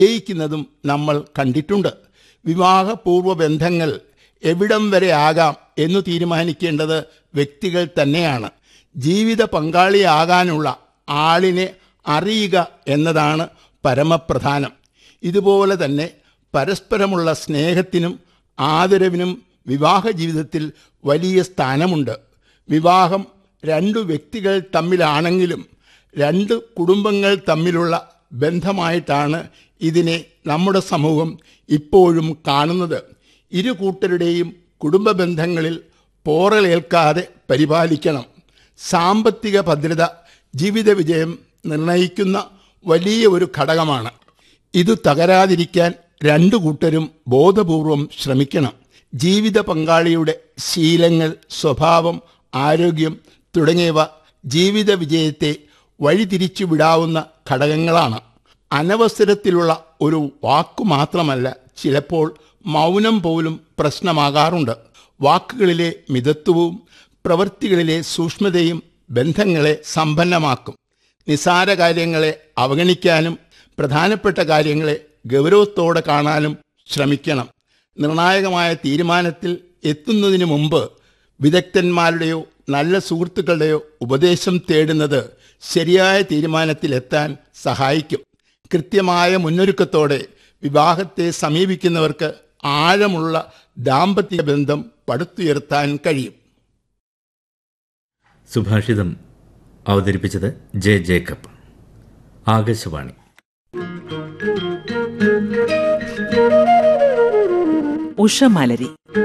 ജയിക്കുന്നതും നമ്മൾ കണ്ടിട്ടുണ്ട് വിവാഹപൂർവ്വ ബന്ധങ്ങൾ എവിടം വരെ ആകാം എന്ന് തീരുമാനിക്കേണ്ടത് വ്യക്തികൾ തന്നെയാണ് ജീവിത പങ്കാളിയാകാനുള്ള ആളിനെ അറിയുക എന്നതാണ് പരമപ്രധാനം ഇതുപോലെ തന്നെ പരസ്പരമുള്ള സ്നേഹത്തിനും ആദരവിനും വിവാഹ ജീവിതത്തിൽ വലിയ സ്ഥാനമുണ്ട് വിവാഹം രണ്ടു വ്യക്തികൾ തമ്മിലാണെങ്കിലും രണ്ട് കുടുംബങ്ങൾ തമ്മിലുള്ള ബന്ധമായിട്ടാണ് ഇതിനെ നമ്മുടെ സമൂഹം ഇപ്പോഴും കാണുന്നത് ഇരു കൂട്ടരുടെയും കുടുംബ ബന്ധങ്ങളിൽ പോറലേൽക്കാതെ പരിപാലിക്കണം സാമ്പത്തിക ഭദ്രത ജീവിത വിജയം നിർണയിക്കുന്ന വലിയ ഒരു ഘടകമാണ് ഇത് തകരാതിരിക്കാൻ രണ്ടു കൂട്ടരും ബോധപൂർവം ശ്രമിക്കണം ജീവിത പങ്കാളിയുടെ ശീലങ്ങൾ സ്വഭാവം ആരോഗ്യം തുടങ്ങിയവ ജീവിത വിജയത്തെ വഴിതിരിച്ചു വിടാവുന്ന ഘടകങ്ങളാണ് അനവസരത്തിലുള്ള ഒരു വാക്കു മാത്രമല്ല ചിലപ്പോൾ മൗനം പോലും പ്രശ്നമാകാറുണ്ട് വാക്കുകളിലെ മിതത്വവും പ്രവൃത്തികളിലെ സൂക്ഷ്മതയും ബന്ധങ്ങളെ സമ്പന്നമാക്കും നിസാര കാര്യങ്ങളെ അവഗണിക്കാനും പ്രധാനപ്പെട്ട കാര്യങ്ങളെ ഗൗരവത്തോടെ കാണാനും ശ്രമിക്കണം നിർണായകമായ തീരുമാനത്തിൽ എത്തുന്നതിന് മുമ്പ് വിദഗ്ധന്മാരുടെയോ നല്ല സുഹൃത്തുക്കളുടെയോ ഉപദേശം തേടുന്നത് ശരിയായ തീരുമാനത്തിലെത്താൻ സഹായിക്കും കൃത്യമായ മുന്നൊരുക്കത്തോടെ വിവാഹത്തെ സമീപിക്കുന്നവർക്ക് ആഴമുള്ള ദാമ്പത്യ ബന്ധം പടുത്തുയർത്താൻ കഴിയും സുഭാഷിതം അവതരിപ്പിച്ചത് ജെ ജേക്കബ് ആകാശവാണി ഉഷമലരി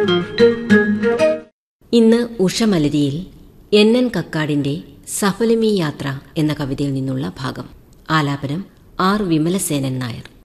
ഇന്ന് ഉഷമലരിയിൽ എൻ എൻ കക്കാടിന്റെ സഫലമീ യാത്ര എന്ന കവിതയിൽ നിന്നുള്ള ഭാഗം ആലാപനം ആർ വിമലസേനൻ നായർ